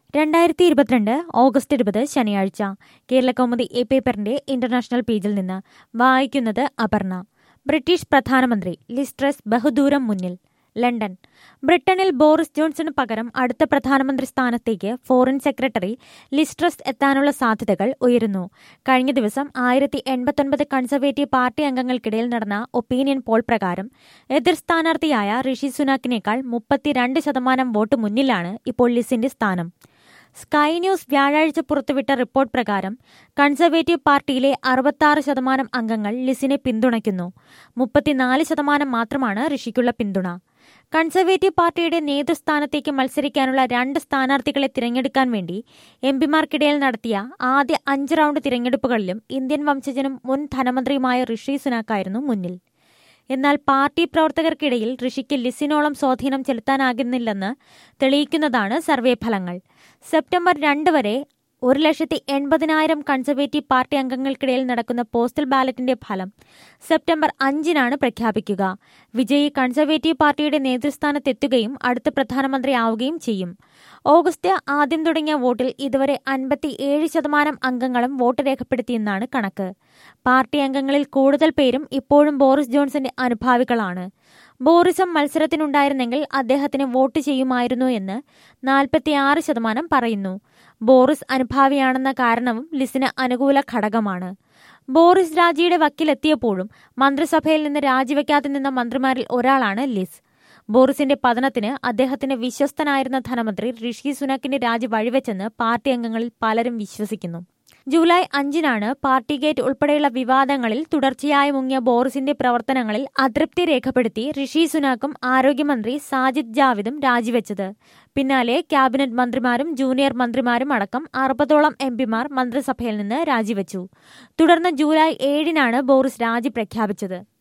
രണ്ടായിരത്തി ഇരുപത്തിരണ്ട് ഓഗസ്റ്റ് ഇരുപത് ശനിയാഴ്ച കേരളകൗമുദി എ പേപ്പറിന്റെ ഇന്റർനാഷണൽ പേജിൽ നിന്ന് വായിക്കുന്നത് അപർണ ബ്രിട്ടീഷ് പ്രധാനമന്ത്രി ലിസ്ട്രസ് ബഹുദൂരം മുന്നിൽ ലണ്ടൻ ബ്രിട്ടനിൽ ബോറിസ് ജോൺസണ് പകരം അടുത്ത പ്രധാനമന്ത്രി സ്ഥാനത്തേക്ക് ഫോറിൻ സെക്രട്ടറി ലിസ്ട്രസ് എത്താനുള്ള സാധ്യതകൾ ഉയരുന്നു കഴിഞ്ഞ ദിവസം ആയിരത്തി എൺപത്തൊൻപത് കൺസർവേറ്റീവ് പാർട്ടി അംഗങ്ങൾക്കിടയിൽ നടന്ന ഒപ്പീനിയൻ പോൾ പ്രകാരം എതിർ സ്ഥാനാർത്ഥിയായ ഋഷി സുനാക്കിനേക്കാൾ മുപ്പത്തിരണ്ട് ശതമാനം വോട്ട് മുന്നിലാണ് ഇപ്പോൾ ലിസിന്റെ സ്ഥാനം സ്കൈ ന്യൂസ് വ്യാഴാഴ്ച പുറത്തുവിട്ട റിപ്പോർട്ട് പ്രകാരം കൺസർവേറ്റീവ് പാർട്ടിയിലെ അറുപത്താറ് ശതമാനം അംഗങ്ങൾ ലിസിനെ പിന്തുണയ്ക്കുന്നു മുപ്പത്തിനാല് ശതമാനം മാത്രമാണ് ഋഷിക്കുള്ള പിന്തുണ കൺസർവേറ്റീവ് പാർട്ടിയുടെ നേതൃസ്ഥാനത്തേക്ക് മത്സരിക്കാനുള്ള രണ്ട് സ്ഥാനാർത്ഥികളെ തിരഞ്ഞെടുക്കാൻ വേണ്ടി എംപിമാർക്കിടയിൽ നടത്തിയ ആദ്യ അഞ്ച് റൗണ്ട് തിരഞ്ഞെടുപ്പുകളിലും ഇന്ത്യൻ വംശജനും മുൻ ധനമന്ത്രിയുമായ ഋഷി സുനാക്കായിരുന്നു മുന്നിൽ എന്നാൽ പാർട്ടി പ്രവർത്തകർക്കിടയിൽ ഋഷിക്ക് ലിസിനോളം സ്വാധീനം ചെലുത്താനാകുന്നില്ലെന്ന് തെളിയിക്കുന്നതാണ് സർവേ ഫലങ്ങൾ സെപ്റ്റംബർ രണ്ട് വരെ ഒരു ലക്ഷത്തി എൺപതിനായിരം കൺസർവേറ്റീവ് പാർട്ടി അംഗങ്ങൾക്കിടയിൽ നടക്കുന്ന പോസ്റ്റൽ ബാലറ്റിന്റെ ഫലം സെപ്റ്റംബർ അഞ്ചിനാണ് പ്രഖ്യാപിക്കുക വിജയി കൺസർവേറ്റീവ് പാർട്ടിയുടെ നേതൃസ്ഥാനത്തെത്തുകയും അടുത്ത പ്രധാനമന്ത്രിയാവുകയും ചെയ്യും ഓഗസ്റ്റ് ആദ്യം തുടങ്ങിയ വോട്ടിൽ ഇതുവരെ അൻപത്തി ഏഴ് ശതമാനം അംഗങ്ങളും വോട്ട് രേഖപ്പെടുത്തിയെന്നാണ് കണക്ക് പാർട്ടി അംഗങ്ങളിൽ കൂടുതൽ പേരും ഇപ്പോഴും ബോറിസ് ജോൺസന്റെ അനുഭാവികളാണ് ബോറിസം മത്സരത്തിനുണ്ടായിരുന്നെങ്കിൽ അദ്ദേഹത്തിന് വോട്ട് ചെയ്യുമായിരുന്നു എന്ന് നാൽപ്പത്തിയാറ് ശതമാനം പറയുന്നു ബോറിസ് അനുഭാവിയാണെന്ന കാരണവും ലിസിന് അനുകൂല ഘടകമാണ് ബോറിസ് രാജിയുടെ വക്കിലെത്തിയപ്പോഴും മന്ത്രിസഭയിൽ നിന്ന് രാജിവെക്കാതെ നിന്ന മന്ത്രിമാരിൽ ഒരാളാണ് ലിസ് ബോറിസിന്റെ പതനത്തിന് അദ്ദേഹത്തിന്റെ വിശ്വസ്തനായിരുന്ന ധനമന്ത്രി ഋഷി സുനാക്കിന്റെ രാജി വഴിവെച്ചെന്ന് പാർട്ടി അംഗങ്ങളിൽ പലരും വിശ്വസിക്കുന്നു ജൂലൈ അഞ്ചിനാണ് പാർട്ടി ഗേറ്റ് ഉൾപ്പെടെയുള്ള വിവാദങ്ങളിൽ തുടർച്ചയായി മുങ്ങിയ ബോറിസിന്റെ പ്രവർത്തനങ്ങളിൽ അതൃപ്തി രേഖപ്പെടുത്തി ഋഷി സുനാക്കും ആരോഗ്യമന്ത്രി സാജിദ് ജാവിദും രാജിവെച്ചത് പിന്നാലെ ക്യാബിനറ്റ് മന്ത്രിമാരും ജൂനിയർ മന്ത്രിമാരും അടക്കം അറുപതോളം എംപിമാർ മന്ത്രിസഭയിൽ നിന്ന് രാജിവെച്ചു തുടർന്ന് ജൂലൈ ഏഴിനാണ് ബോറിസ് രാജി പ്രഖ്യാപിച്ചത്